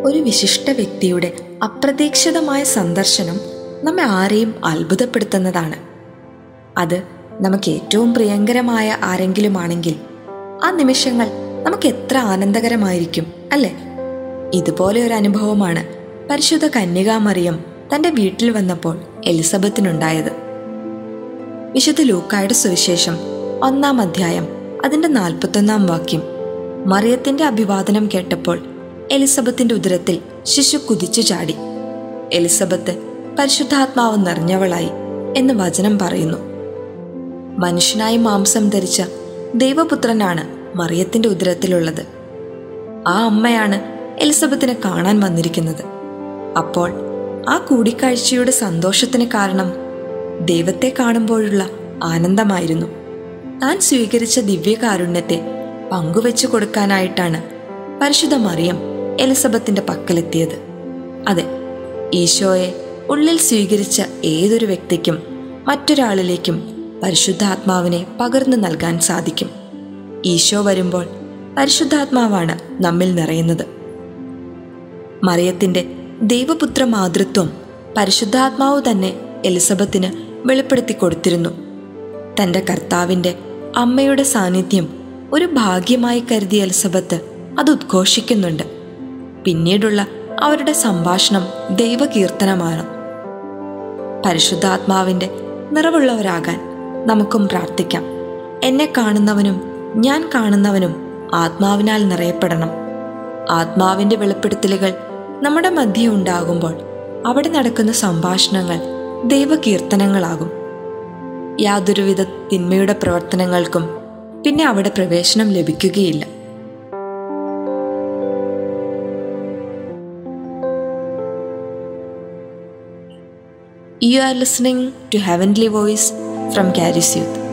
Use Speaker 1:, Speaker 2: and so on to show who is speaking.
Speaker 1: ഒരു വിശിഷ്ട വ്യക്തിയുടെ അപ്രതീക്ഷിതമായ സന്ദർശനം നമ്മെ ആരെയും അത്ഭുതപ്പെടുത്തുന്നതാണ് അത് നമുക്ക് ഏറ്റവും പ്രിയങ്കരമായ ആരെങ്കിലുമാണെങ്കിൽ ആ നിമിഷങ്ങൾ നമുക്ക് എത്ര ആനന്ദകരമായിരിക്കും അല്ലേ ഇതുപോലെ ഒരു അനുഭവമാണ് പരിശുദ്ധ കന്യകാമറിയം തൻ്റെ വീട്ടിൽ വന്നപ്പോൾ എലിസബത്തിനുണ്ടായത് വിശുദ്ധ ലൂക്കായുടെ സുവിശേഷം ഒന്നാം അധ്യായം അതിൻ്റെ നാൽപ്പത്തൊന്നാം വാക്യം മറിയത്തിന്റെ അഭിവാദനം കേട്ടപ്പോൾ എലിസബത്തിന്റെ ഉദരത്തിൽ ശിശു കുതിച്ചു ചാടി എലിസബത്ത് പരിശുദ്ധാത്മാവ് നിറഞ്ഞവളായി എന്ന് വചനം പറയുന്നു മനുഷ്യനായി മാംസം ധരിച്ച ദൈവപുത്രനാണ് മറിയത്തിന്റെ ഉദരത്തിലുള്ളത് ആ അമ്മയാണ് എലിസബത്തിനെ കാണാൻ വന്നിരിക്കുന്നത് അപ്പോൾ ആ കൂടിക്കാഴ്ചയുടെ സന്തോഷത്തിന് കാരണം ദൈവത്തെ കാണുമ്പോഴുള്ള ആനന്ദമായിരുന്നു താൻ സ്വീകരിച്ച ദിവ്യകാരുണ്യത്തെ പങ്കുവെച്ചു കൊടുക്കാനായിട്ടാണ് പരിശുദ്ധ മറിയം എലിസബത്തിന്റെ പക്കലെത്തിയത് അതെ ഈശോയെ ഉള്ളിൽ സ്വീകരിച്ച ഏതൊരു വ്യക്തിക്കും മറ്റൊരാളിലേക്കും പരിശുദ്ധാത്മാവിനെ പകർന്നു നൽകാൻ സാധിക്കും ഈശോ വരുമ്പോൾ പരിശുദ്ധാത്മാവാണ് നമ്മിൽ നിറയുന്നത് മറിയത്തിന്റെ ദൈവപുത്ര മാതൃത്വം പരിശുദ്ധാത്മാവ് തന്നെ എലിസബത്തിന് വെളിപ്പെടുത്തി കൊടുത്തിരുന്നു തന്റെ കർത്താവിന്റെ അമ്മയുടെ സാന്നിധ്യം ഒരു ഭാഗ്യമായി കരുതിയ എലിസബത്ത് അത് ഉദ്ഘോഷിക്കുന്നുണ്ട് പിന്നീടുള്ള അവരുടെ സംഭാഷണം ദൈവകീർത്തനമാണ് പരിശുദ്ധാത്മാവിന്റെ നിറവുള്ളവരാകാൻ നമുക്കും പ്രാർത്ഥിക്കാം എന്നെ കാണുന്നവനും ഞാൻ കാണുന്നവനും ആത്മാവിനാൽ നിറയപ്പെടണം ആത്മാവിന്റെ വെളിപ്പെടുത്തലുകൾ നമ്മുടെ മധ്യേ ഉണ്ടാകുമ്പോൾ അവിടെ നടക്കുന്ന സംഭാഷണങ്ങൾ ദൈവകീർത്തനങ്ങളാകും യാതൊരുവിധ തിന്മയുടെ പ്രവർത്തനങ്ങൾക്കും പിന്നെ അവിടെ പ്രവേശനം ലഭിക്കുകയില്ല You are listening to Heavenly Voice from Caris Youth.